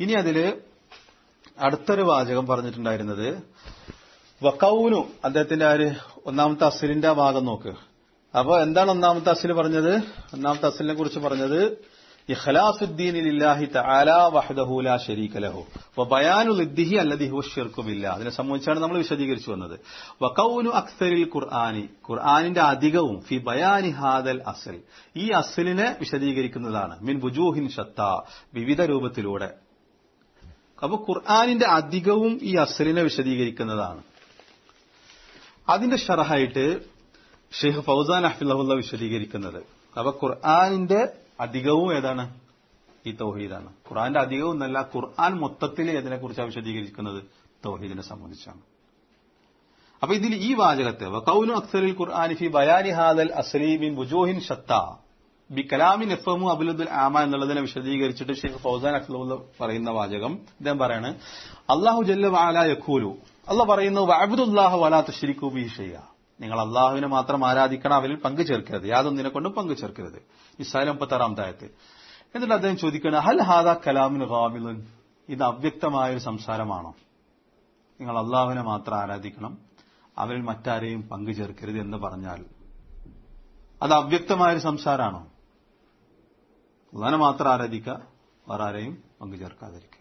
ഇനി അതില് അടുത്തൊരു വാചകം പറഞ്ഞിട്ടുണ്ടായിരുന്നത് വക്കൌനു അദ്ദേഹത്തിന്റെ ആര് ഒന്നാമത്തെ അസിലിന്റെ ആ ഭാഗം നോക്ക് അപ്പൊ എന്താണ് ഒന്നാമത്തെ അസിൽ പറഞ്ഞത് ഒന്നാമത്തെ അസിലിനെ കുറിച്ച് പറഞ്ഞത് ഇഖ്ലാസുദ്ദീൻ ലില്ലാഹി തആല വഹ്ദഹു ലാ ശരീക ലഹു വബയാനു ലിദ്ദിഹി അല്ലദി ഹുവ ശിർക്കു ബില്ലാഹ് അതിനെ സംബന്ധിച്ചാണ് നമ്മൾ വിശദീകരിച്ചു വന്നത് വകൗനു അക്സരിൽ ഖുർആനി ഖുർആനിന്റെ അധികവും ഫി ബയാനി ഹാദൽ അസൽ ഈ അസലിനെ വിശദീകരിക്കുന്നതാണ് മിൻ ബുജൂഹിൻ ഷത്ത വിവിധ രൂപത്തിലൂടെ അപ്പൊ ഖുർആനിന്റെ അധികവും ഈ അസലിനെ വിശദീകരിക്കുന്നതാണ് അതിന്റെ ഷറഹായിട്ട് ഷെയ്ഖ് ഫൗസാൻ അഹ്ഫിള്ള വിശദീകരിക്കുന്നത് അപ്പൊ ഖുർആനിന്റെ അധികവും ഏതാണ് ഈ തൗഹീദാണ് ഖുർആന്റെ അധികവും എന്നല്ല ഖുർആൻ മൊത്തത്തിൽ ഏതിനെ കുറിച്ചാണ് വിശദീകരിക്കുന്നത് തൗഹീദിനെ സംബന്ധിച്ചാണ് അപ്പൊ ഇതിൽ ഈ വാചകത്തെ വകൗനു അക്സറിൽ ഖുർആനി ഫി ബയാനി ഹാദൽ അസ്ലീമിൻ ബുജൂഹിൻ ഷത്ത ബി കലാമിൻ എഫമു അബുലുദ്ദുൽ ആമ എന്നുള്ളതിനെ വിശദീകരിച്ചിട്ട് ഷെയ്ഖ് ഫൗസാൻ അഖ്ലുള്ള പറയുന്ന വാചകം ഇദ്ദേഹം പറയാണ് അള്ളാഹു ജല്ല വാല യഖൂലു അള്ളാഹ് പറയുന്നു വഅബ്ദുല്ലാഹ വലാ തുശ്രിക്കു ബിഹി ഷൈഅ നിങ്ങൾ അള്ളാഹുവിനെ മാത്രം ആരാധിക്കണം അവരിൽ പങ്കു ചേർക്കരുത് യാതൊന്നിനെ കൊണ്ടും പങ്കു ചേർക്കരുത് ഇസ്രായേൽ മുപ്പത്താറാം തായത്ത് എന്നിട്ട് അദ്ദേഹം ചോദിക്കണം ഹൽ ഹാദ കലാമിൻ ഗാമിലുൻ ഇത് അവ്യക്തമായ ഒരു സംസാരമാണോ നിങ്ങൾ അള്ളാഹുവിനെ മാത്രം ആരാധിക്കണം അവരിൽ മറ്റാരെയും പങ്കു ചേർക്കരുത് എന്ന് പറഞ്ഞാൽ അത് അവ്യക്തമായൊരു സംസാരമാണോ അള്ളാഹിനെ മാത്രം ആരാധിക്കുക വേറെ ആരെയും പങ്കു ചേർക്കാതിരിക്കുക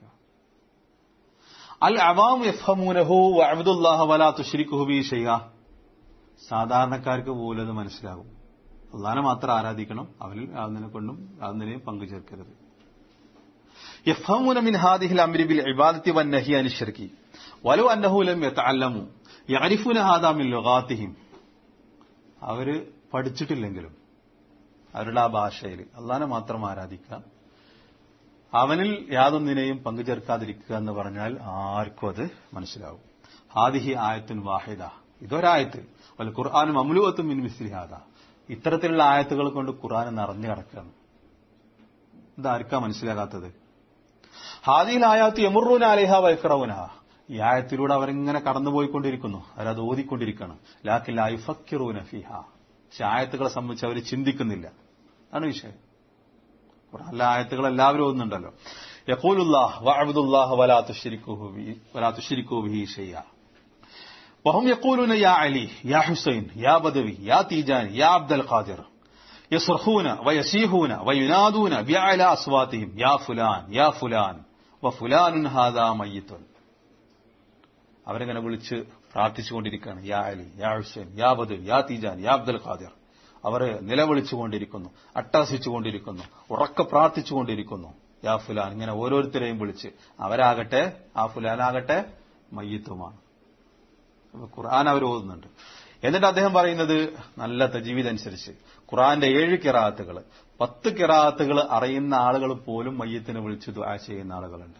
അൽ അവാം യഫ്ഹമൂനഹു വഅബ്ദുല്ലാഹ വലാ തുശ്രിക്കുഹു ബി ഷൈഅ സാധാരണക്കാർക്ക് പോലും അത് മനസ്സിലാകും അള്ളാഹിനെ മാത്രം ആരാധിക്കണം അവരിൽ യാതൊന്നിനെ കൊണ്ടും യാതൊന്നിനെയും പങ്കു ചേർക്കരുത് യഫ്ഹമൂന മിൻ ഹാദിഹിൽ അംരി ബിൽ ഇബാദത്തി വൻ നഹി അനി ശിർക്കി വലു അന്നഹു ലം യതഅല്ലമു യഅരിഫുന ഹാദാ മിൻ ലുഗാത്തിഹിം അവര് പഠിച്ചിട്ടില്ലെങ്കിലും അവരുടെ ആ ഭാഷയിൽ അള്ളാഹിനെ മാത്രം ആരാധിക്കുക അവനിൽ യാതൊന്നിനെയും പങ്കു ചേർക്കാതിരിക്കുക എന്ന് പറഞ്ഞാൽ ആർക്കും അത് മനസ്സിലാവും ഹാദിഹി ആയത്തുൻ വാഹിദ ഇതൊരായത്ത് വല്ല ഖുർആാനും അമുലുവത്തും മിൻ മിസ്ലിഹാദ ഇത്തരത്തിലുള്ള ആയത്തുകൾ കൊണ്ട് ഖുർആൻ നിറഞ്ഞു കിടക്കുകയാണ് ഇതാർക്കാ മനസ്സിലാകാത്തത് ഹാദിയിൽ ആയാത്ത് യമുറൂന അലേഹ വൈക്രൗന ഈ ആയത്തിലൂടെ അവരിങ്ങനെ കടന്നുപോയിക്കൊണ്ടിരിക്കുന്നു അവരത് ഓതിക്കൊണ്ടിരിക്കണം ലാക്കിൽ ഐഫക്കിറൂന ഫിഹ പക്ഷെ ആയത്തുകളെ സംബന്ധിച്ച് അവർ ചിന്തിക്കുന്നില്ല അതാണ് വിഷയം ഖുർആനിലെ ആയത്തുകൾ എല്ലാവരും ഓതുന്നുണ്ടല്ലോ യഖൂലുല്ലാഹ് വഅബ്ദുല്ലാഹ് വലാ തുശ്രിക്കുഹു ബി വലാ തുശ്രിക്കു ബിഹി ഷൈഅ وهم يقولون يا علي يا حسين يا بدوي يا تيجاني يا عبد القادر يصرخون ويسيحون وينادون بأعلى أصواتهم يا فلان يا فلان وفلان هذا ميت അവരെങ്ങനെ വിളിച്ച് പ്രാർത്ഥിച്ചുകൊണ്ടിരിക്കുകയാണ് യാ അലി യാ ഹുസൈൻ യാ ബദു യാ തീജാൻ യാ അബ്ദുൽ ഖാദിർ അവരെ നിലവിളിച്ചുകൊണ്ടിരിക്കുന്നു അട്ടഹസിച്ചുകൊണ്ടിരിക്കുന്നു ഉറക്കെ പ്രാർത്ഥിച്ചുകൊണ്ടിരിക്കുന്നു യാ ഫുലാൻ ഇങ്ങനെ ഓരോരുത്തരെയും വിളിച്ച് അവരാകട്ടെ ആ ഫുലാനാകട്ടെ മയ്യത്തുമാണ് ഖുർആൻ അവർ ഓതുന്നുണ്ട് എന്നിട്ട് അദ്ദേഹം പറയുന്നത് നല്ല തജീവിതനുസരിച്ച് ഖുർആന്റെ ഏഴ് കിറാത്തുകൾ പത്ത് കിറാത്തുകൾ അറിയുന്ന ആളുകൾ പോലും മയ്യത്തിനെ വിളിച്ച് ദുആ ചെയ്യുന്ന ആളുകളുണ്ട്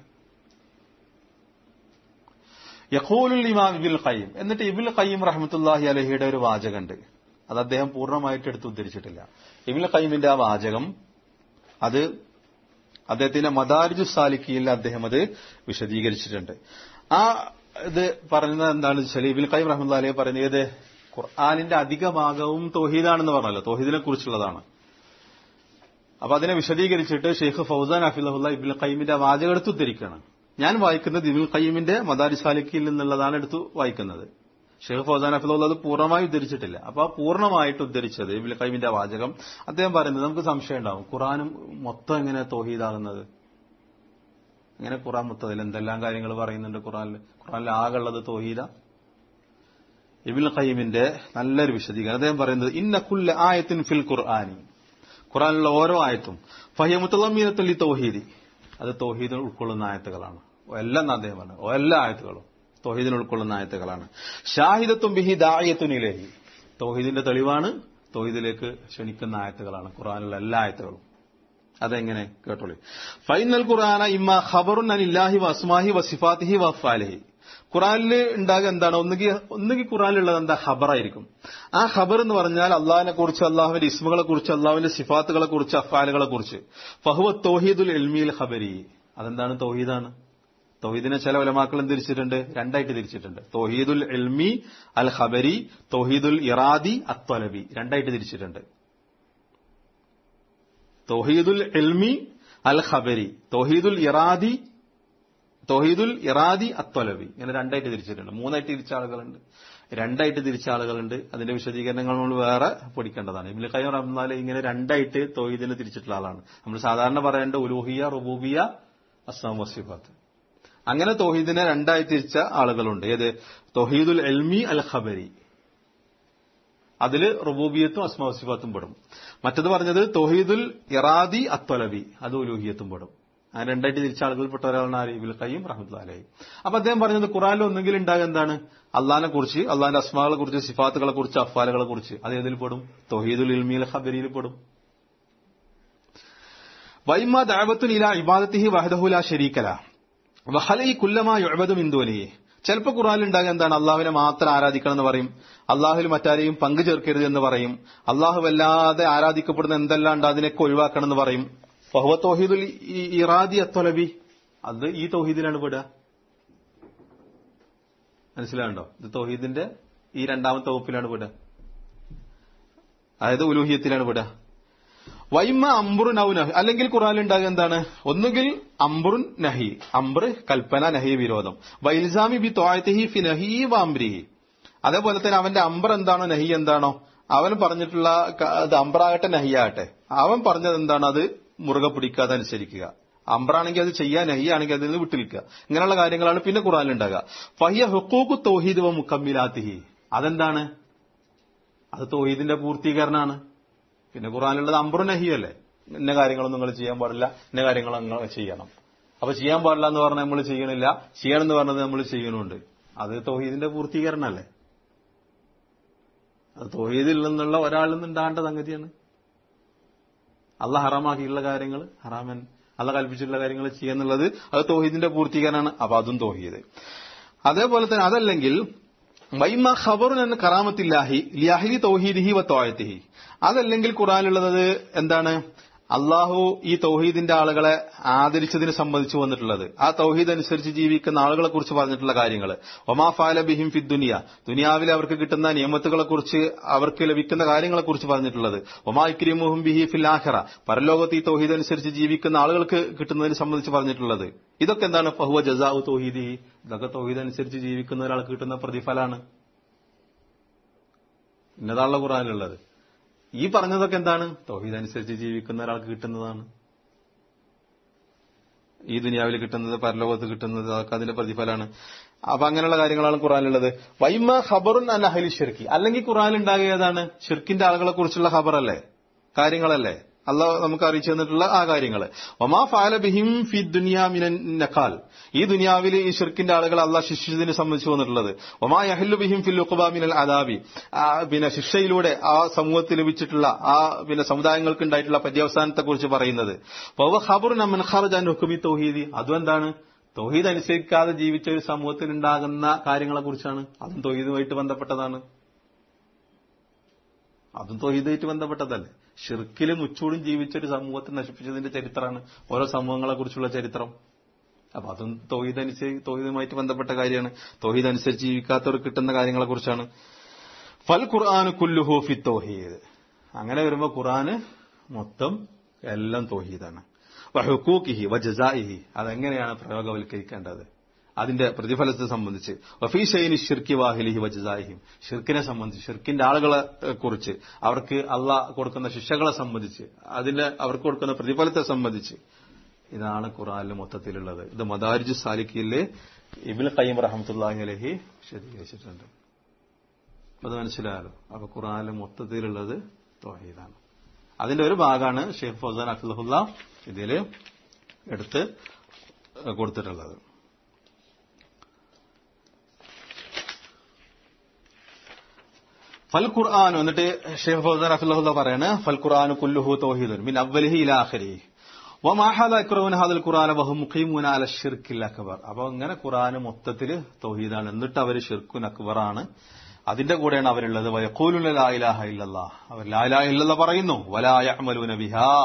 യഖൂലുൽ ഇമാം ഇബിൽ ഖയ്യിം എന്നിട്ട് ഇബിൽ ഖയ്യിം റഹ്മത്തുല്ലാഹി അലഹിയുടെ ഒരു വാചകമുണ്ട് അത് അദ്ദേഹം പൂർണ്ണമായിട്ട് എടുത്ത് ഉദ്ധരിച്ചിട്ടില്ല ഇബിൽ ഖയ്യിമിന്റെ ആ വാചകം അത് അദ്ദേഹത്തിന്റെ മദാരിജു സാലിക്കിയിൽ അദ്ദേഹം അത് വിശദീകരിച്ചിട്ടുണ്ട് ആ ഇത് പറയുന്നത് എന്താണ് വെച്ചാൽ ഇബിൻ ഖൈം റഹ്മുല്ല അലൈഹി പറയുന്നത് ഏത് ഖുർആാനിന്റെ അധിക ഭാഗവും തോഹീദാണെന്ന് പറഞ്ഞല്ലോ തോഹീദിനെ കുറിച്ചുള്ളതാണ് അപ്പൊ അതിനെ വിശദീകരിച്ചിട്ട് ഷെയ്ഖ് ഫൗസാൻ അഫിലുള്ള ഇബിൻ ഖൈമിന്റെ വാചകം എടുത്ത് ഉദ്ധരിക്കുകയാണ് ഞാൻ വായിക്കുന്നത് ഇബിൻ ഖയ്യിമിന്റെ മദാരി സാലിക്കിൽ നിന്നുള്ളതാണ് എടുത്ത് വായിക്കുന്നത് ഷെയ്ഖ് ഫൗസാൻ അഫിലുള്ള അത് പൂർണ്ണമായി ഉദ്ധരിച്ചിട്ടില്ല അപ്പൊ ആ പൂർണ്ണമായിട്ട് ഉദ്ധരിച്ചത് ഇബിൻ ഖയ്യിമിന്റെ വാചകം അദ്ദേഹം പറയുന്നത് നമുക്ക് സംശയം ഉണ്ടാവും ഖുറാനും മൊത്തം എങ്ങനെ തോഹീദാകുന്നത് ഇങ്ങനെ ഖുറാൻ മുത്തതിൽ എന്തെല്ലാം കാര്യങ്ങൾ പറയുന്നുണ്ട് ഖുറാനിൽ ഖുറാനിൽ ആകുള്ളത് തോഹീദ ഇബിൻ ഖയ്യിമിന്റെ നല്ലൊരു വിശദീകരണം അദ്ദേഹം പറയുന്നത് ഇന്ന കുല്ല ആയത്തിൻ ഫിൽ ഖുർആാനി ഖുറാനിലുള്ള ഓരോ ആയത്തും ഫഹ്യമുത്തലമീനത്തുള്ളി തൗഹീദി അത് തോഹീദിൽ ഉൾക്കൊള്ളുന്ന ആയത്തുകളാണ് എല്ലാം അദ്ദേഹം പറഞ്ഞു എല്ലാ ആയത്തുകളും തോഹീദിൽ ഉൾക്കൊള്ളുന്ന ആയത്തുകളാണ് ഷാഹിദത്തും ബിഹി ദായത്തുനിലേഹി തോഹീദിന്റെ തെളിവാണ് തോഹീദിലേക്ക് ക്ഷണിക്കുന്ന ആയത്തുകളാണ് ഖുറാനിലുള്ള എല്ലാ ആയത്തുകളും അതെങ്ങനെ കേട്ടോളി ഫൈനൽ ഖുർആന ഇമ്മ ഖബറുൻ അനില്ലാഹി വസ്മാഹി വസിഫാത്തിഹി വഫാലിഹി ഖുറാനിൽ ഉണ്ടാകുക എന്താണ് ഒന്നുകിൽ ഒന്നുകിൽ ഖുറാനിലുള്ളത് എന്താ ഖബറായിരിക്കും ആ ഖബർ എന്ന് പറഞ്ഞാൽ അള്ളാഹിനെ കുറിച്ച് അള്ളാഹുവിന്റെ ഇസ്മുകളെ കുറിച്ച് അള്ളാഹുവിന്റെ സിഫാത്തുകളെ കുറിച്ച് അഫാലുകളെ കുറിച്ച് ഫഹുവ തോഹീദുൽ എൽമിയിൽ ഖബരി അതെന്താണ് തോഹീദാണ് തോഹീദിനെ ചില ഉലമാക്കൾ തിരിച്ചിട്ടുണ്ട് രണ്ടായിട്ട് തിരിച്ചിട്ടുണ്ട് തോഹീദുൽ എൽമി അൽ ഖബരി തോഹീദുൽ ഇറാദി അത്വലബി രണ്ടായിട്ട് തിരിച്ചിട്ടുണ്ട് തോഹീദുൽ എൽമി അൽ ഖബരി തോഹീദുൽ ഇറാദി തൊഹീദുൽ ഇറാദി അത്വലബി ഇങ്ങനെ രണ്ടായിട്ട് തിരിച്ചിട്ടുണ്ട് മൂന്നായിട്ട് തിരിച്ച ആളുകളുണ്ട് രണ്ടായിട്ട് തിരിച്ച ആളുകളുണ്ട് അതിന്റെ വിശദീകരണങ്ങൾ നമ്മൾ വേറെ പഠിക്കേണ്ടതാണ് ഇബിൽ ഖയ്യം റഹ്മാലെ ഇങ്ങനെ രണ്ടായിട്ട് തൊഹീദിനെ തിരിച്ചിട്ടുള്ള ആളാണ് നമ്മൾ സാധാരണ പറയേണ്ട ഉലൂഹിയ റുബൂബിയ അസ്സാം വസിഫാത്ത് അങ്ങനെ തൊഹീദിനെ രണ്ടായി തിരിച്ച ആളുകളുണ്ട് ഏത് തൊഹീദുൽ എൽമി അൽ ഖബരി അതിൽ റുബൂബിയത്തും അസ്മാസിഫാത്തും പെടും മറ്റത് പറഞ്ഞത് തൊഹീദുൽ ഇറാദി അത്വലബി അത് ഉലൂഹിയത്തും പെടും ആ രണ്ടായിട്ട് തിരിച്ച ആളുകൾപ്പെട്ട ഒരാളാണ് ആര് ഇബിൽ ഖയ്യം റഹ്മത്തുല്ലാഹി അപ്പൊ അദ്ദേഹം പറഞ്ഞത് ഖുറാനിൽ ഒന്നെങ്കിലും ഉണ്ടാകുക എന്താണ് അള്ളാഹിനെ കുറിച്ച് അള്ളാഹിന്റെ അസ്മാകളെ കുറിച്ച് സിഫാത്തുകളെ കുറിച്ച് അഫാലുകളെ കുറിച്ച് അത് ഏതിൽ പെടും തൊഹീദുൽ ഇൽമിൽ ഖബരിയിൽ പെടും വൈമ ദഅവത്തുൻ ഇലാ ഇബാദത്തിഹി വഹദഹു ലാ ശരീകല വഹലൈ കുല്ലമാ യുഅബദു മിൻ ദൂനിഹി ചിലപ്പോൾ ഖുറാനിൽ ഉണ്ടാകുക എന്താണ് അള്ളാഹുവിനെ മാത്രം ആരാധിക്കണം എന്ന് പറയും അള്ളാഹുവിൽ മറ്റാരെയും പങ്കു ചേർക്കരുത് എന്ന് പറയും അള്ളാഹു വല്ലാതെ ആരാധിക്കപ്പെടുന്ന എന്തെല്ലാം ഉണ്ട് അതിനൊക്കെ ഒഴിവാക്കണം എന്ന് പറയും ഫഹുവ തൗഹീദുൽ ഈ- ഇറാദി അത്വലബി അത് ഈ തൗഹീദിലാണ് പെടുക മനസ്സിലാവുണ്ടോ ഇത് തൗഹീദിന്റെ ഈ രണ്ടാമത്തെ വകുപ്പിലാണ് പെടുക അതായത് ഉലൂഹിയത്തിലാണ് പെടുക വൈമ അംബുറുൻ ഔ നഹി അല്ലെങ്കിൽ ഖുറാനിൽ ഉണ്ടാകുക എന്താണ് ഒന്നുകിൽ അംബുറുൻ നഹി അംബർ കൽപ്പന നഹി വിരോധം വൈൽസാമി ബി തോഴത്തിഹി ഫി നഹി വാംബ്രിഹി അതേപോലെ തന്നെ അവന്റെ അംബർ എന്താണോ നഹി എന്താണോ അവൻ പറഞ്ഞിട്ടുള്ള ക- അത് അംബറാകട്ടെ നഹിയാകട്ടെ അവൻ പറഞ്ഞത് എന്താണോ അത് മുറുകെ പിടിക്കാതെ അനുസരിക്കുക അംബറാണെങ്കിൽ അത് ചെയ്യാൻ നഹിയാണെങ്കിൽ അതിൽ നിന്ന് വിട്ടിരിക്കുക ഇങ്ങനെയുള്ള കാര്യങ്ങളാണ് പിന്നെ ഖുറാനിൽ ഉണ്ടാകുക ഫഹിയ ഹുക്കൂക്കു തൗഹീദ് വ മുക്കമ്മിലാത്തിഹി അതെന്താണ് അത് തൗഹീദിന്റെ പൂർത്തീകരണമാണ് പിന്നെ ഖുറാനിലുള്ളത് അംബറു നഹിയല്ലേ ഇന്ന കാര്യങ്ങളൊന്നും നിങ്ങൾ ചെയ്യാൻ പാടില്ല ഇന്ന കാര്യങ്ങൾ നിങ്ങൾ ചെയ്യണം അപ്പൊ ചെയ്യാൻ പാടില്ല എന്ന് പറഞ്ഞാൽ നമ്മൾ ചെയ്യണില്ല ചെയ്യണം എന്ന് പറഞ്ഞത് നമ്മൾ ചെയ്യണമുണ്ട് അത് തൗഹീദിന്റെ പൂർത്തീകരണമല്ലേ അത് തൗഹീദിൽ നിന്നുള്ള ഒരാളിൽ നിന്നുണ്ടാകേണ്ട സംഗതിയാണ് അല്ല ഹറാമാക്കിയിട്ടുള്ള കാര്യങ്ങൾ ഹറാമൻ അല്ല കൽപ്പിച്ചിട്ടുള്ള കാര്യങ്ങൾ ചെയ്യുന്നുള്ളത് അത് തൗഹീദിന്റെ പൂർത്തീകരണമാണ് അപ്പൊ അതും തൗഹീദ് അതേപോലെ തന്നെ അതല്ലെങ്കിൽ വൈമ ഖബറുൻ എന്ന കറാമത്തില്ലാഹി ലിയാഹിലി തൗഹീദിഹി വ തോയത്തിഹി അതല്ലെങ്കിൽ ഖുറാനിലുള്ളത് എന്താണ് അള്ളാഹു ഈ തൗഹീദിന്റെ ആളുകളെ ആദരിച്ചതിനെ സംബന്ധിച്ച് വന്നിട്ടുള്ളത് ആ തൗഹീദ് അനുസരിച്ച് ജീവിക്കുന്ന ആളുകളെ കുറിച്ച് പറഞ്ഞിട്ടുള്ള കാര്യങ്ങൾ ഒമാ ഫാല ബിഹിം ഫി ദുനിയ ദുനിയാവിൽ അവർക്ക് കിട്ടുന്ന നിയമത്തുകളെ കുറിച്ച് അവർക്ക് ലഭിക്കുന്ന കാര്യങ്ങളെ കുറിച്ച് പറഞ്ഞിട്ടുള്ളത് ഒമാ ഇക്രിമുഹും ബിഹി ഫിൽ ആഖിറ പരലോകത്ത് ഈ തൗഹീദ് അനുസരിച്ച് ജീവിക്കുന്ന ആളുകൾക്ക് കിട്ടുന്നതിനെ സംബന്ധിച്ച് പറഞ്ഞിട്ടുള്ളത് ഇതൊക്കെ എന്താണ് ഫഹുവ ജസാഉ തൗഹീദി ഇതൊക്കെ തൗഹീദ് അനുസരിച്ച് ജീവിക്കുന്ന ഒരാൾക്ക് കിട്ടുന്ന പ്രതിഫലാണ് ഇന്നതാണല്ലോ ഖുറാനിലുള്ളത് ഈ പറഞ്ഞതൊക്കെ എന്താണ് തൗഹീദ് അനുസരിച്ച് ജീവിക്കുന്ന ഒരാൾക്ക് കിട്ടുന്നതാണ് ഈ ദുനിയാവിൽ കിട്ടുന്നത് പരലോകത്ത് കിട്ടുന്നത് അതൊക്കെ അതിന്റെ പ്രതിഫലമാണ് അപ്പൊ അങ്ങനെയുള്ള കാര്യങ്ങളാണ് ഖുറാനിലുള്ളത് വൈമ ഖബറുൻ അൻ അഹലി ഷിർക്കി അല്ലെങ്കിൽ ഖുറാനിൽ ഉണ്ടാകുക ഏതാണ് ഷിർക്കിന്റെ ആളുകളെ കുറിച്ചുള്ള ഖബറല്ലേ കാര്യങ്ങളല്ലേ അള്ളാഹ് നമുക്ക് അറിയിച്ചു തന്നിട്ടുള്ള ആ കാര്യങ്ങൾ ഒമാ ഫാല ബിഹിം ഫി ദുനിയാ മിനൻ നഖാൽ ഈ ദുനിയാവിൽ ഈ ഷിർക്കിന്റെ ആളുകൾ അള്ളാഹ് ശിക്ഷിച്ചതിനെ സംബന്ധിച്ച് വന്നിട്ടുള്ളത് ഒമാ യഹല്ലു ബിഹിം ഫിൽ ഉഖബ മിനൽ അദാബി ആ, പിന്നെ ശിക്ഷയിലൂടെ ആ സമൂഹത്തിൽ ലഭിച്ചിട്ടുള്ള ആ പിന്നെ സമുദായങ്ങൾക്ക് ഉണ്ടായിട്ടുള്ള പര്യവസാനത്തെ കുറിച്ച് പറയുന്നത് വവ ഖബറുൻ അമൻ ഖറജ അൻ ഹുക്മി തൗഹീദി അതും എന്താണ് തൗഹീദ് അനുസരിക്കാതെ ജീവിച്ച ഒരു സമൂഹത്തിൽ ഉണ്ടാകുന്ന കാര്യങ്ങളെ കുറിച്ചാണ് അതും തൗഹീദുമായിട്ട് ബന്ധപ്പെട്ടതാണ് അതും തൊഹീദായിട്ട് ബന്ധപ്പെട്ടതല്ലേ ഷിർക്കിലും ഉച്ചൂടും ജീവിച്ച ഒരു സമൂഹത്തെ നശിപ്പിച്ചതിന്റെ ചരിത്രമാണ് ഓരോ സമൂഹങ്ങളെ കുറിച്ചുള്ള ചരിത്രം അപ്പൊ അതും തൊഹീദ് അനുസരിച്ച് തൊഹീദുമായിട്ട് ബന്ധപ്പെട്ട കാര്യമാണ് തൊഹീദ് അനുസരിച്ച് ജീവിക്കാത്തവർക്ക് കിട്ടുന്ന കാര്യങ്ങളെ കുറിച്ചാണ് ഫൽ ഖുർആൻ കുല്ലുഹു ഫി തൗഹീദ് അങ്ങനെ വരുമ്പോ ഖുർആന് മൊത്തം എല്ലാം തൗഹീദാണ് വഹുക്കൂക്കിഹി വജസായിഹി അതെങ്ങനെയാണ് പ്രയോഗവൽക്കരിക്കേണ്ടത് അതിന്റെ പ്രതിഫലത്തെ സംബന്ധിച്ച് വഫീഷൈനി ഷിർക്കി വാഹിലിഹി വജസായിഹിം ഷിർക്കിനെ സംബന്ധിച്ച് ഷിർക്കിന്റെ ആളുകളെ ഏഹ്, കുറിച്ച് അവർക്ക് അള്ളാഹ് കൊടുക്കുന്ന ശിക്ഷകളെ സംബന്ധിച്ച് അതിന്റെ അവർക്ക് കൊടുക്കുന്ന പ്രതിഫലത്തെ സംബന്ധിച്ച് ഇതാണ് ഖുറാനിൽ മൊത്തത്തിലുള്ളത് ഇത് മദാരിജു സാലിക്കിലെ ഇബിൽ ഖയ്യം റഹമത്തുല്ലാഹി അലഹി വിശദീകരിച്ചിട്ടുണ്ട് അപ്പൊ അത് മനസ്സിലായല്ലോ അപ്പൊ ഖുറാനിൽ മൊത്തത്തിലുള്ളത് തൊഹീദാണ് അതിന്റെ ഒരു ഭാഗമാണ് ഷെയ്ഖ് ഫൗസാൻ അഖ്ലഹുല്ല ഇതിൽ എടുത്ത് കൊടുത്തിട്ടുള്ളത് ഫൽ ഖുർആൻ എന്നിട്ട് ഷെയ്ഖ് ഫൗസാൻ അഖ്ലഹുല്ല പറയാണ് ഫൽ ഖുർആൻ കുല്ലുഹു തൗഹീദുൻ മിൻ അവലിഹി ഇലാ ആഖിരിഹി വമാഹല അക്രൗന ഹാദൽ ഖുർആന വഹും മുഖീമുന അല ഷിർക്കിൽ അക്ബർ അപ്പൊ അങ്ങനെ ഖുർആൻ മൊത്തത്തിൽ തൗഹീദാണ് എന്നിട്ട് അവർ ഷിർക്കുൻ അക്ബറാണ് അതിന്റെ കൂടെയാണ് അവരുള്ളത് വയഖൂലുന ലാ ഇലാഹ ഇല്ലല്ലാഹ് അവർ ലാ ഇലാഹ ഇല്ലല്ലാഹ് പറയുന്നു വലാ യഅമലൂന ബിഹാ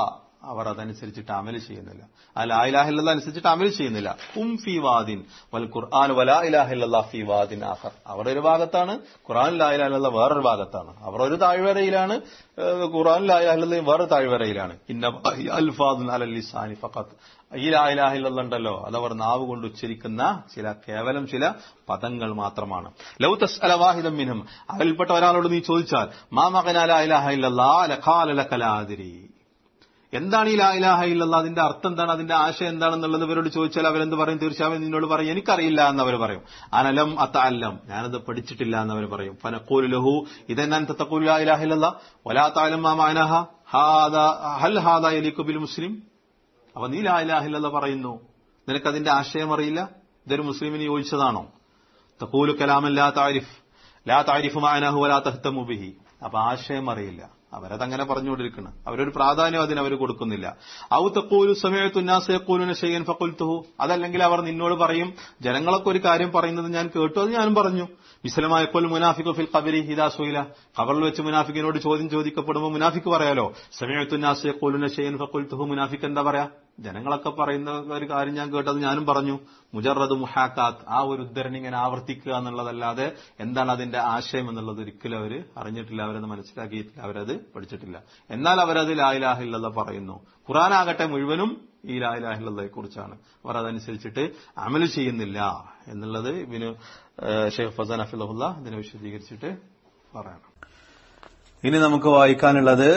അവർ അതനുസരിച്ചിട്ട് അമൽ ചെയ്യുന്നില്ല ആ ലാ ഇലാഹില്ല അനുസരിച്ചിട്ട് അമൽ ചെയ്യുന്നില്ല ഉം ഫി വാദിൻ വൽ ഖുർആൻ വലാ ഇലാഹില്ല ഫി വാദിൻ ആഖർ അവർ ഒരു ഭാഗത്താണ് ഖുർആൻ ലാ ഇലാഹില്ല വേറൊരു ഭാഗത്താണ് അവർ ഒരു താഴ്വരയിലാണ് ഏഹ്, ഖുർആൻ ലാ ഇലാഹില്ല വേറെ താഴ്വരയിലാണ് ഇന്ന അൽഫാദുൻ അലൽ ലിസാനി ഫഖത്ത് ഈ ലാ ഇലാഹില്ല ഉണ്ടല്ലോ അതവർ നാവ് കൊണ്ട് ഉച്ചരിക്കുന്ന ചില കേവലം ചില പദങ്ങൾ മാത്രമാണ് ലൗ തസ്അല വാഹിദം മിൻഹും അതിൽപ്പെട്ട ഒരാളോട് നീ ചോദിച്ചാൽ മാ മകന ലാ ഇലാഹ ഇല്ലല്ലാ ലഖാല ലക ലാ അദ്രി എന്താണ് ഈ ലാ ഇലാഹ ഇല്ലല്ലാ അതിന്റെ അർത്ഥം എന്താണ് അതിന്റെ ആശയം എന്താണെന്നുള്ളത് ഇവരോട് ചോദിച്ചാൽ അവരെന്ത് പറയും തീർച്ചയായും നിന്നോട് പറയും എനിക്കറിയില്ല എന്ന് അവർ പറയും അനലം അത്തഅല്ലം ഞാനത് പഠിച്ചിട്ടില്ല എന്ന് അവർ പറയും ഫനഖൂലു ലഹു ഇതെന്നാൻ തഖൂലു ലാ ഇലാഹ ഇല്ലല്ലാ വലാ തഅലം മാ മഅനഹ ഹാദാ ഹൽ ഹാദാ യലീഖു ബിൽ മുസ്ലിം അപ്പൊ നീ ലാ ഇലാഹ ഇല്ലല്ലാ പറയുന്നു നിനക്കതിന്റെ ആശയം അറിയില്ല ഇതൊരു മുസ്ലിമിന് യോജിച്ചതാണോ തഖൂലു കലാമൻ ലാ താരിഫ് ലാ താരിഫു മഅനഹു വലാ തഹ്തമു ബിഹി അപ്പൊ ആശയം അറിയില്ല അവരതങ്ങനെ പറഞ്ഞുകൊണ്ടിരിക്കണം അവരൊരു പ്രാധാന്യം അതിന് അവർ കൊടുക്കുന്നില്ല ഔ തഖൂലു സമയത്തു നാസ് യഖൂലുന ഷൈഅൻ ഫഖുൽതുഹു അതല്ലെങ്കിൽ അവർ നിന്നോട് പറയും ജനങ്ങളൊക്കെ ഒരു കാര്യം പറയുന്നത് ഞാൻ കേട്ടു അത് ഞാനും പറഞ്ഞു വിസലമായ കൊൽ മുനാഫിഖു ഫിൽ ഖബരി ഹിദാ സുയില ഖബറിൽ വെച്ച് മുനാഫിക്കിനോട് ചോദ്യം ചോദിക്കപ്പെടുമ്പോൾ മുനാഫിക്ക് പറയാലോ സമയത്തു നാസ് യഖൂലുന ഷൈഅൻ ഫഖുൽതുഹു മുനാഫിക്ക് എന്താ പറയാ ജനങ്ങളൊക്കെ പറയുന്ന ഒരു കാര്യം ഞാൻ കേട്ടത് ഞാനും പറഞ്ഞു മുജറദ് മുഹാക്കാത്ത് ആ ഒരു ഉദ്ധരണി ഇങ്ങനെ ആവർത്തിക്കുക എന്നുള്ളതല്ലാതെ എന്താണ് അതിന്റെ ആശയം എന്നുള്ളത് ഒരിക്കലും അവർ അറിഞ്ഞിട്ടില്ല അവരത് മനസ്സിലാക്കിയിട്ടില്ല അവരത് പഠിച്ചിട്ടില്ല എന്നാൽ അവരത് ലായിലാഹില്ല പറയുന്നു ഖുറാനാകട്ടെ മുഴുവനും ഈ ലായിലാഹില്ലയെ കുറിച്ചാണ് അവർ അതനുസരിച്ചിട്ട് അമൽ ചെയ്യുന്നില്ല എന്നുള്ളത് ഇവന് ഷെയ്ഖ് ഫസാൻ അഫിലഹുല്ല ഇതിനെ വിശദീകരിച്ചിട്ട് പറയണം ഇനി നമുക്ക് വായിക്കാനുള്ളത്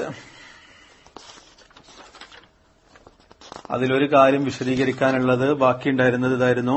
അതിലൊരു കാര്യം വിശദീകരിക്കാനുള്ളത് ബാക്കിയുണ്ടായിരുന്നത് ഇതായിരുന്നു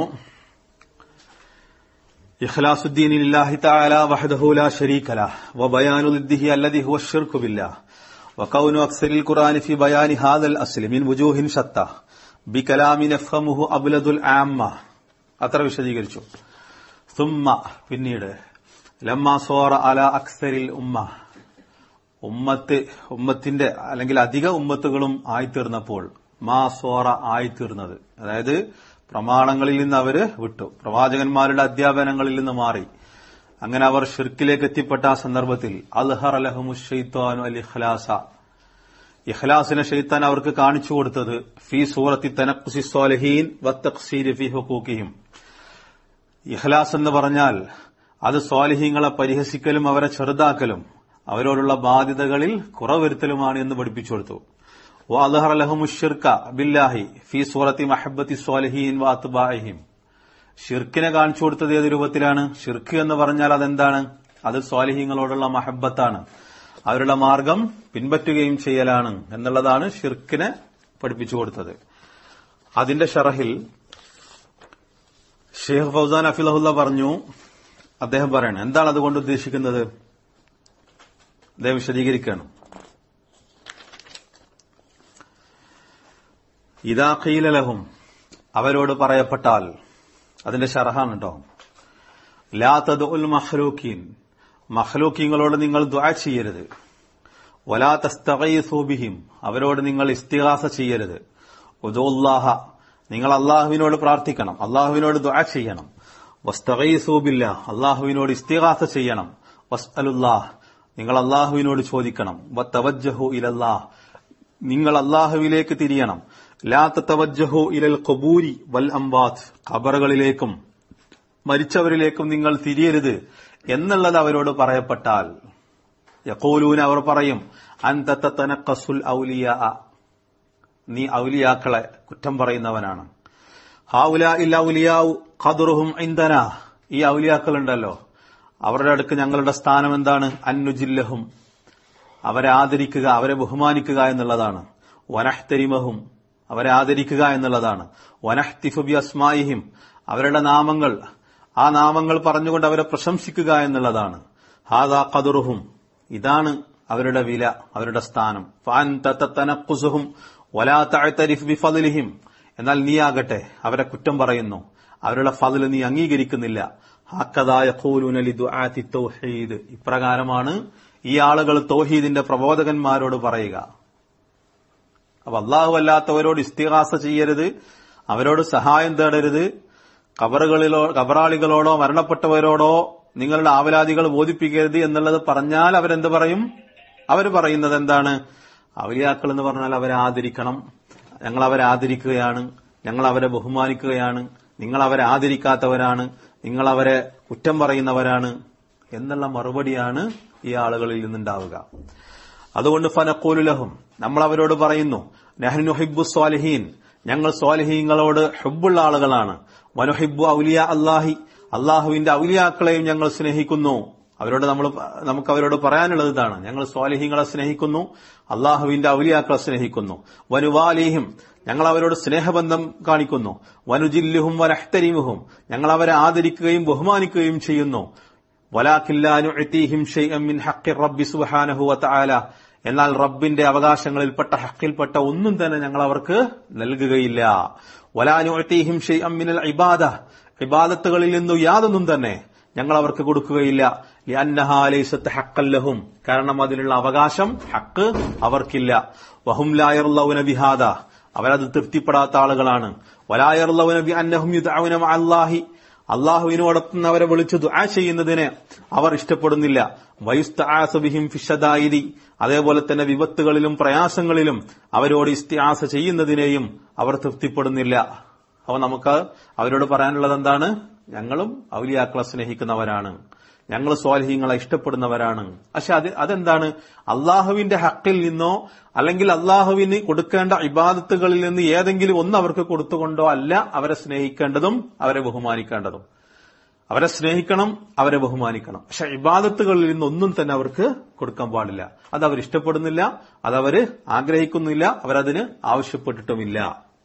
ഇഖ്ലാസുദ്ദീൻ ഇല്ലാഹി തആല വഹദഹു ലാ ശരീക ലഹ് വബയാനു ലിദ്ദിഹി അല്ലദി ഹുവ الشرك بالله وكون أكثر القرآن في بيان هذا الأصل من وجوه شتى بكلام نفهمه أبلد العامة അത്ര വിശദീകരിച്ചു ثم പിന്നീട് ലമ്മ സോറ അല അക്സരിൽ ഉമ്മ ഉമ്മത്ത് ഉമ്മത്തിന്റെ അല്ലെങ്കിൽ അധിക ഉമ്മത്തുകളും ആയിത്തീർന്നപ്പോൾ മാ സോറ ആയിത്തീർന്നത് അതായത് പ്രമാണങ്ങളിൽ നിന്ന് അവര് വിട്ടു പ്രവാചകന്മാരുടെ അധ്യാപനങ്ങളിൽ നിന്ന് മാറി അങ്ങനെ അവർ ഷിർക്കിലേക്ക് എത്തിപ്പെട്ട ആ സന്ദർഭത്തിൽ അൽഹർ അലഹമുഷൈത്താനു അൽ ഇഖ്ലാസ ഇഖ്ലാസിനെ ഷെയ്ത്താൻ അവർക്ക് കാണിച്ചു കൊടുത്തത് ഫി സൂറത്തി തനഖുസി സ്വാലഹീൻ വത്തഖ്സീരി ഫി ഹുക്കൂക്കിഹിം ഇഖ്ലാസ് എന്ന് പറഞ്ഞാൽ അത് സ്വാലിഹീങ്ങളെ പരിഹസിക്കലും അവരെ ചെറുതാക്കലും അവരോടുള്ള ബാധ്യതകളിൽ കുറവരുത്തലുമാണ് എന്ന് പഠിപ്പിച്ചു കൊടുത്തു വാദഹർ ലഹമുഷിർക്ക ബില്ലാഹി ഫി സൂറത്തി മഹബത്തി സ്വാലിഹീൻ വാത്തുബാഹിം ഷിർക്കിനെ കാണിച്ചു കൊടുത്തത് ഏത് രൂപത്തിലാണ് ഷിർക്ക് എന്ന് പറഞ്ഞാൽ അതെന്താണ് അത് സ്വാലിഹീങ്ങളോടുള്ള മഹബത്താണ് അവരുടെ മാർഗം പിൻപറ്റുകയും ചെയ്യലാണ് എന്നുള്ളതാണ് ഷിർക്കിനെ പഠിപ്പിച്ചു കൊടുത്തത് അതിന്റെ ഷറഹിൽ ഷെയ്ഖ് ഫൗസാൻ അഫിലഹുല്ല പറഞ്ഞു അദ്ദേഹം പറയണം എന്താണ് അതുകൊണ്ട് ഉദ്ദേശിക്കുന്നത് അദ്ദേഹം വിശദീകരിക്കുകയാണ് ഇതാ ഖീലലഹും അവരോട് പറയപ്പെട്ടാൽ അതിന്റെ ഷറഹാണ് കേട്ടോ ലാ തദുൽ മഹ്ലൂക്കീൻ മഹ്ലൂക്കീങ്ങളോട് നിങ്ങൾ ദുആ ചെയ്യരുത് വലാ തസ്തഗീസൂബിഹിം അവരോട് നിങ്ങൾ ഇസ്തിഗാസ ചെയ്യരുത് ഉദുല്ലാഹ നിങ്ങൾ അള്ളാഹുവിനോട് പ്രാർത്ഥിക്കണം അള്ളാഹുവിനോട് ദുആ ചെയ്യണം വസ്തഗീസൂബില്ല അള്ളാഹുവിനോട് ഇസ്തിഗാസ ചെയ്യണം വസ്അലുല്ലാഹ് നിങ്ങൾ അള്ളാഹുവിനോട് ചോദിക്കണം വത്തവജ്ജഹു ഇലല്ലാഹ് നിങ്ങൾ അള്ളാഹുവിലേക്ക് തിരിയണം ലാ തവജ്ജഹു ഇലൽ ഖബൂരി വൽ അംബാത്ത് ഖബറുകളിലേക്കും മരിച്ചവരിലേക്കും നിങ്ങൾ തിരിയരുത് എന്നുള്ളത് അവരോട് പറയപ്പെട്ടാൽ യക്കോലൂൻ അവർ പറയും അന്തത്തനക്കസുൽ ഔലിയ നീ ഔലിയാക്കളെ കുറ്റം പറയുന്നവനാണ് ഹാവുല ഇല്ല ഔലിയാവു ഖദറുഹും ഇന്ദന ഈ ഔലിയാക്കളുണ്ടല്ലോ അവരുടെ അടുക്ക് ഞങ്ങളുടെ സ്ഥാനം എന്താണ് അന്നുജില്ലഹും അവരെ ആദരിക്കുക അവരെ ബഹുമാനിക്കുക എന്നുള്ളതാണ് വനഹ്തരിമഹും അവരെ ആദരിക്കുക എന്നുള്ളതാണ് വനഹ്തിഫുബി അസ്മായിഹിം അവരുടെ നാമങ്ങൾ ആ നാമങ്ങൾ പറഞ്ഞുകൊണ്ട് അവരെ പ്രശംസിക്കുക എന്നുള്ളതാണ് ഹാദാ ഖദറുഹും ഇതാണ് അവരുടെ വില അവരുടെ സ്ഥാനം ഫാൻ തനക്കുസുഹും വലാ തഅതരിഫ് ബിഫദ്ലിഹിം എന്നാൽ നീയാകട്ടെ അവരെ കുറ്റം പറയുന്നു അവരുടെ ഫضل നീ അംഗീകരിക്കുന്നില്ല ഹാക്കദായ തൗഹീദ് ഇപ്രകാരമാണ് ഈ ആളുകൾ തൗഹീദിന്റെ പ്രബോധകന്മാരോട് പറയുക അപ്പൊ അള്ളാഹു അല്ലാത്തവരോട് ഇസ്തിഹാസ ചെയ്യരുത് അവരോട് സഹായം തേടരുത് കബറുകളിലോ കബറാളികളോടോ മരണപ്പെട്ടവരോടോ നിങ്ങളുടെ ആവലാദികൾ ബോധിപ്പിക്കരുത് എന്നുള്ളത് പറഞ്ഞാൽ അവരെന്ത് പറയും അവർ പറയുന്നത് എന്താണ് ഔലിയാക്കൾ എന്ന് പറഞ്ഞാൽ അവരെ ആദരിക്കണം ഞങ്ങൾ അവരെ ആദരിക്കുകയാണ് ഞങ്ങൾ അവരെ ബഹുമാനിക്കുകയാണ് നിങ്ങൾ അവരെ ആദരിക്കാത്തവരാണ് നിങ്ങൾ അവരെ കുറ്റം പറയുന്നവരാണ് എന്നുള്ള മറുപടിയാണ് ഈ ആളുകളിൽ നിന്നുണ്ടാവുക അതുകൊണ്ട് ഫനക്കൂലുലഹും നമ്മൾ അവരോട് പറയുന്നു നെഹ്നു ഹിബു സ്വാലിഹീൻ ഞങ്ങൾ സ്വാലിഹീങ്ങളോട് ഹുബുള്ള ആളുകളാണ് വനുഹിബു ഔലിയ അള്ളാഹി അള്ളാഹുവിന്റെ ഔലിയാക്കളെയും ഞങ്ങൾ സ്നേഹിക്കുന്നു അവരോട് നമ്മൾ നമുക്ക് അവരോട് പറയാനുള്ളത് ഇതാണ് ഞങ്ങൾ സ്വാലിഹീങ്ങളെ സ്നേഹിക്കുന്നു അള്ളാഹുവിന്റെ ഔലിയാക്കളെ സ്നേഹിക്കുന്നു വനുവാലിഹിം ഞങ്ങൾ അവരോട് സ്നേഹബന്ധം കാണിക്കുന്നു വനുജില്ലുഹും വനഹ്തരിമുഹും ഞങ്ങൾ അവരെ ആദരിക്കുകയും ബഹുമാനിക്കുകയും ചെയ്യുന്നു വലാഖില്ലാനുഅതീഹിം ഷൈഅൻ മിൻ ഹഖ്ഖി റബ്ബി സുബ്ഹാനഹു വതആല എന്നാൽ റബ്ബിന്റെ അവകാശങ്ങളിൽപ്പെട്ട ഹക്കിൽപ്പെട്ട ഒന്നും തന്നെ ഞങ്ങൾ അവർക്ക് നൽകുകയില്ല വലാനുഅതീഹിം ഷൈഅൻ മിനൽ ഇബാദ ഇബാദത്തുകളിൽ നിന്നും യാതൊന്നും തന്നെ ഞങ്ങൾ അവർക്ക് കൊടുക്കുകയില്ല ലിഅന്നഹാ ലൈസത്ത് ഹഖ്ഖൻ ലഹും കാരണം അതിനുള്ള അവകാശം ഹക്ക് അവർക്കില്ല വഹും ലായറുള്ളവന ബിഹാദ അവരത് തൃപ്തിപ്പെടാത്ത ആളുകളാണ് വലായറുള്ളവന ബി അന്നഹും യുദ്അഉന മഅല്ലാഹി അള്ളാഹുവിനോടൊപ്പം അവരെ വിളിച്ചു ദുആ ചെയ്യുന്നതിന് അവർ ഇഷ്ടപ്പെടുന്നില്ല വയുസ്തആസബിഹിം ഫിഷദായിദി അതേപോലെ തന്നെ വിപത്തുകളിലും പ്രയാസങ്ങളിലും അവരോട് ഇസ്തിആസ ചെയ്യുന്നതിനെയും അവർ തൃപ്തിപ്പെടുന്നില്ല അപ്പൊ നമുക്ക് അവരോട് പറയാനുള്ളത് എന്താണ് ഞങ്ങളും ഔലിയാക്കളെ സ്നേഹിക്കുന്നവരാണ് ഞങ്ങൾ സ്വാലിഹീങ്ങളെ ഇഷ്ടപ്പെടുന്നവരാണ് പക്ഷെ അത് അതെന്താണ് അള്ളാഹുവിന്റെ ഹക്കിൽ നിന്നോ അല്ലെങ്കിൽ അള്ളാഹുവിന് കൊടുക്കേണ്ട ഇബാദത്തുകളിൽ നിന്ന് ഏതെങ്കിലും ഒന്ന് അവർക്ക് കൊടുത്തുകൊണ്ടോ അല്ല അവരെ സ്നേഹിക്കേണ്ടതും അവരെ ബഹുമാനിക്കേണ്ടതും അവരെ സ്നേഹിക്കണം അവരെ ബഹുമാനിക്കണം പക്ഷെ ഇബാദത്തുകളിൽ നിന്നൊന്നും തന്നെ അവർക്ക് കൊടുക്കാൻ പാടില്ല അത് അവർ ഇഷ്ടപ്പെടുന്നില്ല അതവര് ആഗ്രഹിക്കുന്നില്ല അവരതിന് ആവശ്യപ്പെട്ടിട്ടുമില്ല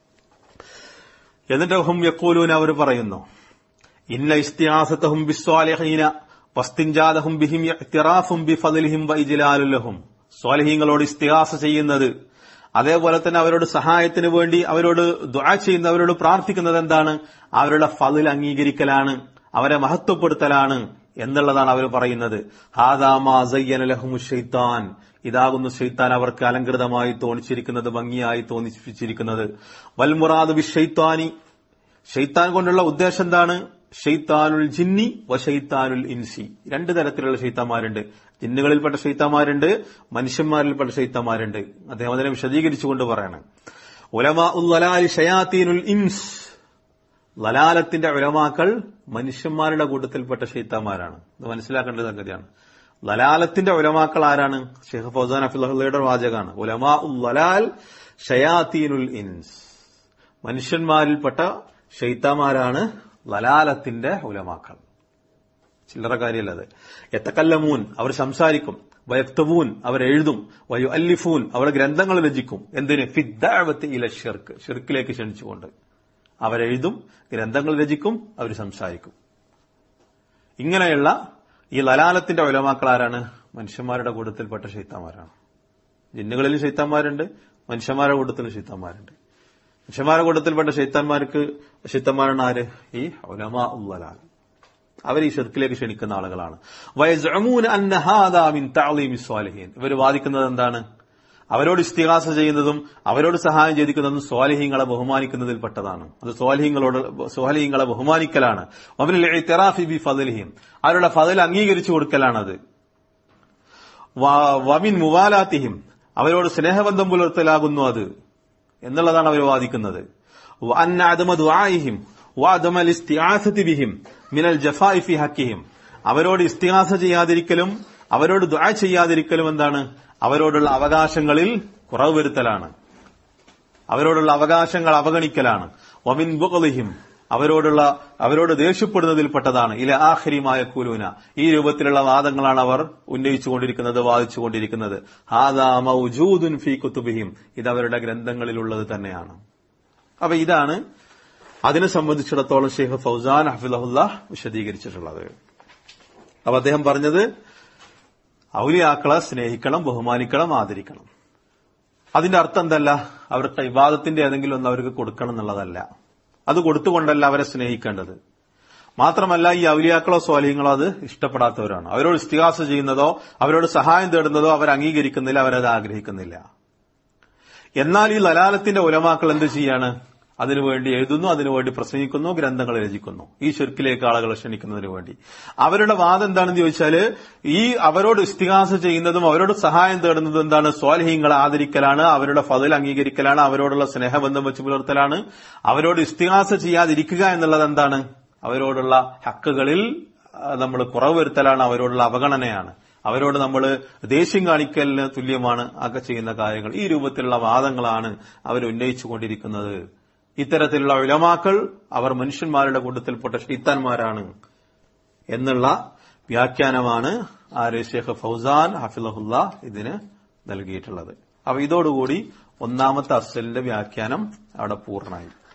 എന്നിട്ട് ഹും യക്കൂലൂൻ അവർ പറയുന്നു ഇന്ന ഇസ്തിയാസത്തഹും ബിസ്വാലിഹീന വസ്തിഞ്ചാദഹും ബിഹിം ഇത്തിറാഫും ബിഫദലിഹിം വൈജിലാലുലഹും സ്വാലിഹീങ്ങളോട് ഇസ്തിഹാസ ചെയ്യുന്നത് അതേപോലെ തന്നെ അവരോട് സഹായത്തിന് വേണ്ടി അവരോട് ദുആ ചെയ്യുന്ന അവരോട് പ്രാർത്ഥിക്കുന്നത് എന്താണ് അവരുടെ ഫതിൽ അംഗീകരിക്കലാണ് അവരെ മഹത്വപ്പെടുത്തലാണ് എന്നുള്ളതാണ് അവർ പറയുന്നത് ഹാദാമാസയ്യനലഹുമു ഷെയ്ത്താൻ ഇതാകുന്നു ഷെയ്ത്താൻ അവർക്ക് അലങ്കൃതമായി തോന്നിച്ചിരിക്കുന്നത് ഭംഗിയായി തോന്നിച്ചിരിക്കുന്നത് വൽമുറാദ് ബി ഷെയ്ത്താനി ഷെയ്ത്താൻ കൊണ്ടുള്ള ഉദ്ദേശം എന്താണ് ഷെയ്ത്താനുൽ ജിന്നി വ ഷെയ്ത്താനുൽ ഇൻസി രണ്ട് തരത്തിലുള്ള ഷെയ്ത്താന്മാരുണ്ട് ജിന്നുകളിൽപ്പെട്ട ഷെയ്ത്താന്മാരുണ്ട് മനുഷ്യന്മാരിൽപ്പെട്ട ഷെയ്ത്താന്മാരുണ്ട് അദ്ദേഹം അതിനെ വിശദീകരിച്ചുകൊണ്ട് പറയാണ് ഉലമാ ഉല്ലലാലി ഷയാത്തീനുൽ ഇൻസ് ലലാലത്തിന്റെ ഉലമാക്കൾ മനുഷ്യന്മാരുടെ കൂട്ടത്തിൽപ്പെട്ട ഷെയ്ത്താന്മാരാണ് ഇത് മനസ്സിലാക്കേണ്ട സംഗതിയാണ് ലലാലത്തിന്റെ ഉലമാക്കൾ ആരാണ് ഷെയ്ഖ് ഫൗസാൻ അഫിള്ളയുടെ വാചകാണ് ഉലമാ ഉല്ലലാൽ ഷയാത്തീനുൽ ഇൻസ് മനുഷ്യന്മാരിൽപ്പെട്ട ഷെയ്ത്താന്മാരാണ് ലലാലത്തിന്റെ ഉലമാക്കൾ ചില്ലറ കാര്യമല്ല അത് എത്തക്കല്ലമൂൻ അവർ സംസാരിക്കും വയക്തവൂൻ അവർ എഴുതും വയു അല്ലിഫൂൻ അവർ ഗ്രന്ഥങ്ങൾ രചിക്കും എന്തിന് ഫിദ്ദാവത്ത് ഇല ഷിർക്ക് ഷിർക്കിലേക്ക് ക്ഷണിച്ചുകൊണ്ട് അവരെഴുതും ഗ്രന്ഥങ്ങൾ രചിക്കും അവർ സംസാരിക്കും ഇങ്ങനെയുള്ള ഈ ലലാലത്തിന്റെ ഉലമാക്കൾ ആരാണ് മനുഷ്യന്മാരുടെ കൂട്ടത്തിൽപ്പെട്ട ശൈത്താന്മാരാണ് ജിന്നുകളിൽ ശൈത്താന്മാരുണ്ട് മനുഷ്യന്മാരുടെ കൂട്ടത്തിൽ ശൈത്താന്മാരുണ്ട് മനുഷ്യന്മാരുടെ കൂട്ടത്തിൽപ്പെട്ട ശൈത്താന്മാർക്ക് ശൈത്താന്മാരാണ് ആര് ഈ ഉലമാ ഉള്ളലാൽ അവർ ഈ ഷിർക്കിലേക്ക് ക്ഷണിക്കുന്ന ആളുകളാണ് വയസ്അമൂന അന്ന ഹാദാ മിൻ തഅലീമി സ്വാലിഹീൻ ഇവർ വാദിക്കുന്നത് എന്താണ് അവരോട് ഇസ്തിഹാസ ചെയ്യുന്നതും അവരോട് സഹായം ചെയ്തിക്കുന്നതും സ്വാലിഹീങ്ങളെ ബഹുമാനിക്കുന്നതിൽപ്പെട്ടതാണ് അത് സ്വാലിഹീങ്ങളോട് സ്വാലിഹീങ്ങളെ ബഹുമാനിക്കലാണ് അവരിൽ ഇത്തറാഫി ബി ഫദലിഹിം അവരുടെ ഫതൽ അംഗീകരിച്ചു കൊടുക്കലാണത് വമിൻ മുവാലാത്തിഹിം അവരോട് സ്നേഹബന്ധം പുലർത്തലാകുന്നു അത് എന്നുള്ളതാണ് അവർ വാദിക്കുന്നത് അന്ന അദമ ദുആഇഹിം വഅദമൽ ഇസ്തിആസതി ബിഹിം മിനൽ ജഫാഇ ഫി ഹക്കിഹിം അവരോട് ഇസ്തിഹാസ ചെയ്യാതിരിക്കലും അവരോട് ദുആ ചെയ്യാതിരിക്കലും എന്താണ് അവരോടുള്ള അവകാശങ്ങളിൽ കുറവ് വരുത്തലാണ് അവരോടുള്ള അവകാശങ്ങൾ അവഗണിക്കലാണ് വമിൻ ബുകളിഹിം അവരോടുള്ള അവരോട് ദേഷ്യപ്പെടുന്നതിൽപ്പെട്ടതാണ് ഇല ആഖരിമായ കുലൂന ഈ രൂപത്തിലുള്ള വാദങ്ങളാണ് അവർ ഉന്നയിച്ചുകൊണ്ടിരിക്കുന്നത് വാദിച്ചുകൊണ്ടിരിക്കുന്നത് ഹാദാ മൗജൂദുൻ ഫീ കുത്തുബിഹിം ഇത് അവരുടെ ഗ്രന്ഥങ്ങളിലുള്ളത് തന്നെയാണ് അപ്പൊ ഇതാണ് അതിനെ സംബന്ധിച്ചിടത്തോളം ഷെയ്ഖ് ഫൗസാൻ ഹഫിലഹുല്ല വിശദീകരിച്ചിട്ടുള്ളത് അപ്പൊ അദ്ദേഹം പറഞ്ഞത് ഔലിയാക്കളെ സ്നേഹിക്കണം ബഹുമാനിക്കണം ആദരിക്കണം അതിന്റെ അർത്ഥം എന്തല്ല അവർക്ക് ഇബാദത്തിന്റെ ഏതെങ്കിലും ഒന്ന് അവർക്ക് കൊടുക്കണം എന്നുള്ളതല്ല അത് കൊടുത്തുകൊണ്ടല്ല അവരെ സ്നേഹിക്കേണ്ടത് മാത്രമല്ല ഈ ഔലിയാക്കളോ സ്വാലിഹങ്ങളോ അത് ഇഷ്ടപ്പെടാത്തവരാണ് അവരോട് ഇസ്തിഹാസ ചെയ്യുന്നതോ അവരോട് സഹായം തേടുന്നതോ അവർ അംഗീകരിക്കുന്നില്ല അവരത് ആഗ്രഹിക്കുന്നില്ല എന്നാൽ ഈ ലലാലത്തിന്റെ ഉലമാക്കൾ എന്ത് ചെയ്യാണ് അതിനുവേണ്ടി എഴുതുന്നു അതിനുവേണ്ടി പ്രസംഗിക്കുന്നു ഗ്രന്ഥങ്ങൾ രചിക്കുന്നു ഈ ഷിർക്കിലേക്ക് ആളുകളെ ക്ഷണിക്കുന്നതിന് വേണ്ടി അവരുടെ വാദം എന്താണെന്ന് ചോദിച്ചാല് ഈ അവരോട് ഇസ്തിഹാസ ചെയ്യുന്നതും അവരോട് സഹായം തേടുന്നതും എന്താണ് സ്വാലഹീങ്ങളെ ആദരിക്കലാണ് അവരുടെ ഫതിൽ അംഗീകരിക്കലാണ് അവരോടുള്ള സ്നേഹബന്ധം വെച്ച് പുലർത്തലാണ് അവരോട് ഇസ്തിഹാസ ചെയ്യാതിരിക്കുക എന്നുള്ളത് എന്താണ് അവരോടുള്ള ഹക്കുകളിൽ നമ്മൾ കുറവ് വരുത്തലാണ് അവരോടുള്ള അവഗണനയാണ് അവരോട് നമ്മൾ ദേഷ്യം കാണിക്കലിന് തുല്യമാണ് ഒക്കെ ചെയ്യുന്ന കാര്യങ്ങൾ ഈ രൂപത്തിലുള്ള വാദങ്ങളാണ് അവർ ഉന്നയിച്ചുകൊണ്ടിരിക്കുന്നത് ഇത്തരത്തിലുള്ള ഉലമാക്കൾ അവർ മനുഷ്യന്മാരുടെ കൂട്ടത്തിൽപ്പെട്ട ഷെയ്ത്താന്മാരാണ് എന്നുള്ള വ്യാഖ്യാനമാണ് ആര് ഷേഖ് ഫൗസാൻ ഹഫിലഹുല്ല ഇതിന് നൽകിയിട്ടുള്ളത് അപ്പൊ ഇതോടുകൂടി ഒന്നാമത്തെ അസലിന്റെ വ്യാഖ്യാനം അവിടെ പൂർണ്ണമായി